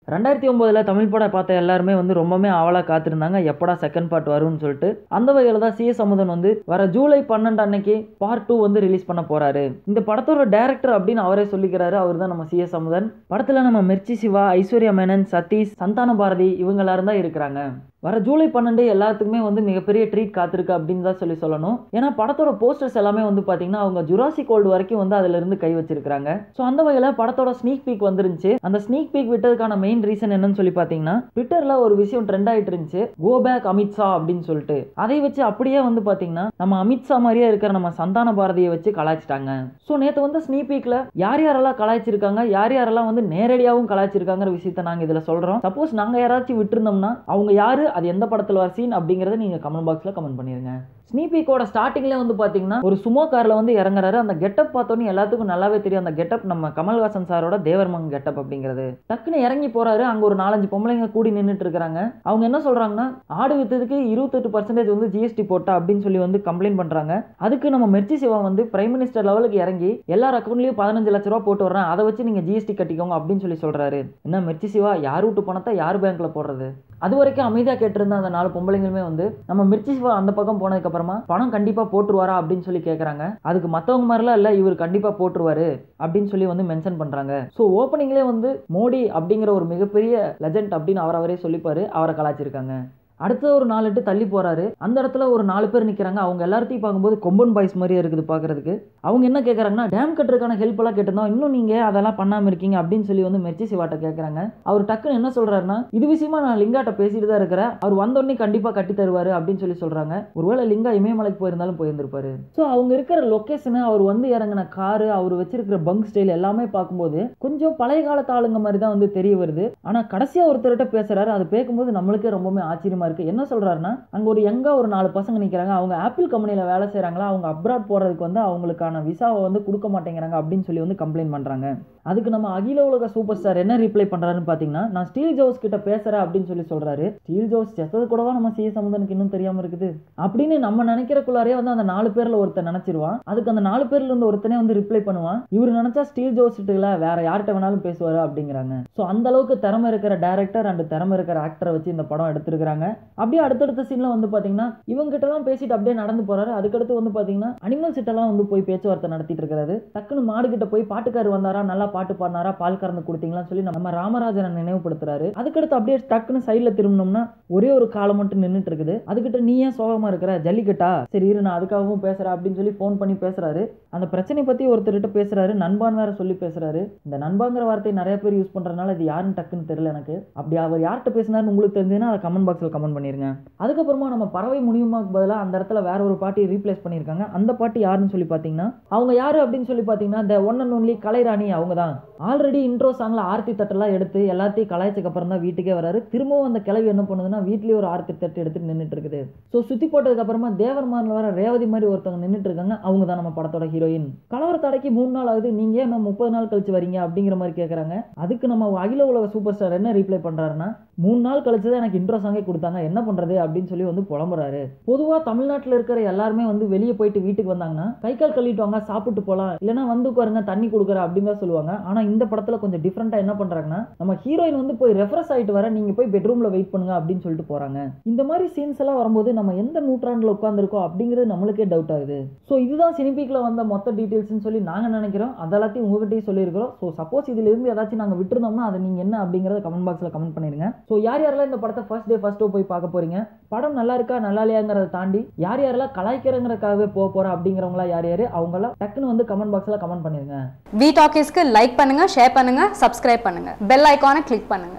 ரெண்டாயிரத்தி ஒம்போதில் தமிழ் படம் பார்த்த எல்லாருமே வந்து ரொம்பவே ஆவலாக காத்திருந்தாங்க எப்படா செகண்ட் பார்ட் வரும்னு சொல்லிட்டு அந்த வகையில் தான் சிஎஸ் அமுதன் வந்து வர ஜூலை பன்னெண்டு அன்னைக்கு பார்ட் டூ வந்து ரிலீஸ் பண்ண போறாரு இந்த படத்தோட டேரக்டர் அப்படின்னு அவரே சொல்லிக்கிறாரு அவர் தான் நம்ம சிஎஸ் அமுதன் படத்தில் நம்ம மிர்ச்சி சிவா ஐஸ்வர்யா மேனன் சதீஷ் சந்தான பாரதி இவங்க எல்லாரும் தான் இருக்கிறாங்க வர ஜூலை பன்னெண்டு எல்லாத்துக்குமே வந்து மிகப்பெரிய ட்ரீட் காத்திருக்கு அப்படின்னு தான் சொல்லி சொல்லணும் ஏன்னா படத்தோட போஸ்டர்ஸ் எல்லாமே வந்து பார்த்தீங்கன்னா அவங்க ஜுராசி கோல்டு வரைக்கும் வந்து அதுல இருந்து கை வச்சிருக்காங்க ஸோ அந்த வகையில் படத்தோட ஸ்னீக் பீக் வந்துருந்துச்சு அந்த ஸ்னீக் பீக் விட்டதுக்கான மெயின் ரீசன் என்னன்னு சொல்லி பார்த்தீங்கன்னா ட்விட்டரில் ஒரு விஷயம் ட்ரெண்ட் ஆயிட்டு இருந்துச்சு கோ பேக் அமித்ஷா அப்படின்னு சொல்லிட்டு அதை வச்சு அப்படியே வந்து பார்த்தீங்கன்னா நம்ம அமித்ஷா மாதிரியே இருக்கிற நம்ம சந்தான பாரதியை வச்சு கலாய்ச்சிட்டாங்க ஸோ நேற்று வந்து ஸ்னீக் பீக்ல யார் யாரெல்லாம் கலாய்ச்சிருக்காங்க யார் யாரெல்லாம் வந்து நேரடியாகவும் கலாய்ச்சிருக்காங்கிற விஷயத்த நாங்கள் இதில் சொல்கிறோம் சப்போஸ் நாங்கள் யாராச்சும் விட்டுருந்தோம்னா அவங்க யாரு அது எந்த படத்தில் வர சீன் அப்படிங்கிறத நீங்கள் கமெண்ட் பாக்ஸில் கமெண்ட் பண்ணிருங்க ஸ்னீபீக்கோட ஸ்டார்டிங்ல வந்து பாத்தீங்கன்னா ஒரு சுமோ கார்ல வந்து இறங்குறாரு அந்த கெட்டப் பார்த்தோன்னே எல்லாத்துக்கும் நல்லாவே தெரியும் அந்த கெட்டப் நம்ம கமல்ஹாசன் சாரோட தேவர்மங் கெட்டப் அப்படிங்கிறது டக்குன்னு இறங்கி போறாரு அங்க ஒரு நாலஞ்சு பொம்பளைங்க கூடி நின்றுட்டு இருக்காங்க அவங்க என்ன சொல்றாங்கன்னா ஆடு வித்ததுக்கு இருபத்தெட்டு பர்சன்டேஜ் வந்து ஜிஎஸ்டி போட்டா அப்படின்னு சொல்லி வந்து கம்ப்ளைண்ட் பண்றாங்க அதுக்கு நம்ம மெர்ச்சி சிவா வந்து பிரைம் மினிஸ்டர் லெவலுக்கு இறங்கி எல்லார் அக்கௌண்ட்லயும் பதினஞ்சு லட்ச ரூபா போட்டு வர்றேன் அதை வச்சு நீங்க ஜிஎஸ்டி கட்டிக்கோங்க அப்படின்னு சொல்லி சொல்றாரு என்ன மெர்ச்சி சிவா யார் வீட்டு பணத்தை யார் பேங்க்ல போடுறது அது வரைக்கும் அமைதியாக கேட்டிருந்த அந்த நாலு பொம்பளைங்களுமே வந்து நம்ம மிர்ச்சி சிவா அந்த பக்கம் போனதுக்கு அப்புறமா பணம் கண்டிப்பாக போட்டுருவாரா அப்படின்னு சொல்லி கேட்குறாங்க அதுக்கு மற்றவங்க மாதிரிலாம் இல்லை இவர் கண்டிப்பாக போட்டுருவாரு அப்படின்னு சொல்லி வந்து மென்ஷன் பண்ணுறாங்க ஸோ ஓப்பனிங்லேயே வந்து மோடி அப்படிங்கிற ஒரு மிகப்பெரிய லெஜண்ட் அப்படின்னு அவர் அவரே சொல்லிப்பாரு அவரை கலாச்சிருக்காங்க அடுத்த ஒரு நாலு எட்டு தள்ளி போறாரு அந்த இடத்துல ஒரு நாலு பேர் நிற்கிறாங்க அவங்க எல்லாத்தையும் பார்க்கும்போது கொம்பன் பாய்ஸ் மாதிரியே இருக்குது பார்க்கறதுக்கு அவங்க என்ன கேட்குறாங்கன்னா டேம் கட்டுறதுக்கான ஹெல்ப் எல்லாம் கேட்டிருந்தோம் இன்னும் நீங்கள் அதெல்லாம் பண்ணாமல் இருக்கீங்க அப்படின்னு சொல்லி வந்து மெர்ச்சி சிவாட்ட கேட்குறாங்க அவர் டக்குன்னு என்ன சொல்றாருன்னா இது விஷயமா நான் லிங்காட்ட பேசிட்டு தான் இருக்கிறேன் அவர் வந்தோடனே கண்டிப்பாக கட்டி தருவாரு அப்படின்னு சொல்லி சொல்றாங்க ஒருவேளை லிங்கா இமயமலைக்கு போயிருந்தாலும் போயிருந்திருப்பாரு ஸோ அவங்க இருக்கிற லொக்கேஷனு அவர் வந்து இறங்கின காரு அவர் வச்சிருக்கிற பங்க் ஸ்டைல் எல்லாமே பார்க்கும்போது கொஞ்சம் பழைய காலத்து ஆளுங்க மாதிரி தான் வந்து தெரிய வருது ஆனால் கடைசியாக ஒருத்தர்கிட்ட பேசுறாரு அது பேக்கும்போது நம்மளுக்கே ரொம்பவுமே ஆச்சரியமா இருக்கு என்ன சொல்றாருன்னா அங்க ஒரு எங்க ஒரு நாலு பசங்க நிக்கிறாங்க அவங்க ஆப்பிள் கம்பெனில வேலை செய்றாங்களா அவங்க அப்ராட் போறதுக்கு வந்து அவங்களுக்கான விசாவை வந்து கொடுக்க மாட்டேங்கிறாங்க அப்படின்னு சொல்லி வந்து கம்ப்ளைண்ட் பண்றாங்க அதுக்கு நம்ம அகில உலக சூப்பர் ஸ்டார் என்ன ரிப்ளை பண்றாருன்னு பாத்தீங்கன்னா நான் ஸ்டீல் ஜோஸ் கிட்ட பேசுறேன் அப்படின்னு சொல்லி சொல்றாரு ஸ்டீல் ஜோஸ் செத்தது கூடவா நம்ம சிஎ சமுதனுக்கு இன்னும் தெரியாம இருக்குது அப்படின்னு நம்ம நினைக்கிறக்குள்ளாரே வந்து அந்த நாலு பேர்ல ஒருத்தன் நினைச்சிருவான் அதுக்கு அந்த நாலு பேர்ல இருந்து ஒருத்தனே வந்து ரிப்ளை பண்ணுவான் இவர் நினைச்சா ஸ்டீல் ஜோஸ் இல்ல வேற யார்கிட்ட வேணாலும் பேசுவாரு அப்படிங்கிறாங்க ஸோ அந்த அளவுக்கு திறமை இருக்கிற டேரக்டர் அண்ட் திறமை இருக்கிற ஆக்டரை வச்சு இந்த படம் எடுத்திருக்காங்க அப்படியே அடுத்தடுத்த சீன்ல வந்து பாத்தீங்கன்னா இவங்க கிட்ட எல்லாம் பேசிட்டு அப்படியே நடந்து போறாரு அதுக்கடுத்து வந்து பாத்தீங்கன்னா அனிமல் எல்லாம் வந்து போய் பேச்சுவார்த்தை நடத்திட்டு இருக்காரு டக்குன்னு மாடு கிட்ட போய் பாட்டுக்கார் வந்தாரா நல்லா பாட்டு பாடினாரா பால் கறந்து கொடுத்தீங்களான்னு சொல்லி நம்ம ராமராஜனை நினைவுபடுத்துறாரு அதுக்கடுத்து அப்படியே டக்குன்னு சைட்ல திரும்பினோம்னா ஒரே ஒரு காலம் மட்டும் நின்றுட்டு இருக்குது அதுக்கிட்ட நீ ஏன் சோகமா இருக்கிற ஜல்லிக்கட்டா சரி இரு நான் அதுக்காகவும் பேசுறேன் அப்படின்னு சொல்லி ஃபோன் பண்ணி பேசுறாரு அந்த பிரச்சனை பத்தி ஒருத்தர்கிட்ட பேசுறாரு நண்பான் வேற சொல்லி பேசுறாரு இந்த நண்பாங்கிற வார்த்தையை நிறைய பேர் யூஸ் பண்றதுனால இது யாருன்னு டக்குன்னு தெரியல எனக்கு அப்படி அவர் யார்கிட்ட பேசினாருன்னு உங்களுக்கு தெரிஞ்சதுன்னா அதை கமெண்ட் பாக்ஸில் கமெண்ட் பண்ணிருங்க அதுக்கப்புறமா நம்ம பறவை முடியுமாக்கு பதிலாக அந்த இடத்துல வேற ஒரு பாட்டி ரீப்ளேஸ் பண்ணியிருக்காங்க அந்த பாட்டி யாருன்னு சொல்லி பார்த்தீங்கன்னா அவங்க யாரு அப்படின்னு சொல்லி பார்த்தீங்கன்னா the one and only Kalairani அவங்க தான் ஆல்ரெடி இன்ட்ரோ சாங்ல ஆர்த்தி தட்டெல்லாம் எடுத்து எல்லாத்தையும் கலாய்ச்சக்கு அப்புறம் தான் வீட்டுக்கே வராரு திரும்பவும் அந்த கிளவி என்ன பண்ணுதுன்னா வீட்லயே ஒரு ஆர்த்தி தட்டு எடுத்துட்டு நின்றுட்டு இருக்குது ஸோ சுத்தி போட்டதுக்கு அப்புறமா தேவர்மான்ல வர ரேவதி மாதிரி ஒருத்தவங்க நின்றுட்டு இருக்காங்க அவங்க தான் நம்ம படத்தோட ஹீரோயின் கலவர தடைக்கு மூணு நாள் ஆகுது நீங்க ஏன் இன்னும் முப்பது நாள் கழிச்சு வரீங்க அப்படிங்கிற மாதிரி கேட்குறாங்க அதுக்கு நம்ம அகில உலக சூப்பர் ஸ்டார் என்ன ரீப்ளை பண்றாருன்னா மூணு நாள் கழிச்சு தான் எனக்கு இன்ட்ரோ சாங்கே கொடுத்தாங்க என்ன பண்றது அப்படின்னு சொல்லி வந்து புலம்புறாரு பொதுவா தமிழ்நாட்டில் இருக்கிற எல்லாருமே வந்து வெளியே போயிட்டு வீட்டுக்கு வந்தாங்கன்னா கை கால் கழுவிட்டு வாங்க சாப்பிட்டு போகலாம் இல்லைன்னா வந்து உட்காருங்க தண்ணி கொடுக்குற அப்படின்னு தான் சொல்லுவாங்க ஆனா இந்த படத்துல கொஞ்சம் டிஃப்ரெண்டா என்ன பண்றாங்கன்னா நம்ம ஹீரோயின் வந்து போய் ரெஃப்ரெஷ் ஆயிட்டு வர நீங்க போய் பெட்ரூம்ல வெயிட் பண்ணுங்க அப்படின்னு சொல்லிட்டு போறாங்க இந்த மாதிரி சீன்ஸ் எல்லாம் வரும்போது நம்ம எந்த நூற்றாண்டுல உட்காந்துருக்கோம் அப்படிங்கிறது நம்மளுக்கே டவுட் ஆகுது ஸோ இதுதான் சினிபிக்ல வந்த மொத்த டீட்டெயில்ஸ்னு சொல்லி நாங்க நினைக்கிறோம் அதெல்லாத்தையும் உங்ககிட்டயும் சொல்லியிருக்கிறோம் ஸோ சப்போஸ் இதுல இருந்து ஏதாச்சும் நாங்க விட்டுருந்தோம்னா அதை நீங்க என்ன அப்படிங்கறத கமெண்ட் பாக்ஸ்ல கமெண்ட் பண்ணிருங்க ஸோ யார் யாரெல்லாம் இந்த படத்தை ஃபர்ஸ்ட் டே ஃபர்ஸ்ட் ஷோ போய் பார்க்க போறீங்க படம் நல்லா இருக்கா நல்லா இல்லையாங்கிறத தாண்டி யார் யாரெல்லாம் கலாய்க்கிறங்கிறதுக்காகவே போக போறா அப்படிங்கிறவங்களா யார் யாரு அவங்களாம் டக்குன்னு வந்து கமெண்ட் பாக்ஸ்ல கமெண்ட் பண்ணிருங்க வி டாக்கீஸ்க்கு லைக் பண்ணுங்க ஷேர் பண்ணுங்க சப்ஸ்கிரைப் பண்ணுங்க பெல் ஐகானை கிளிக் பண்ணுங்க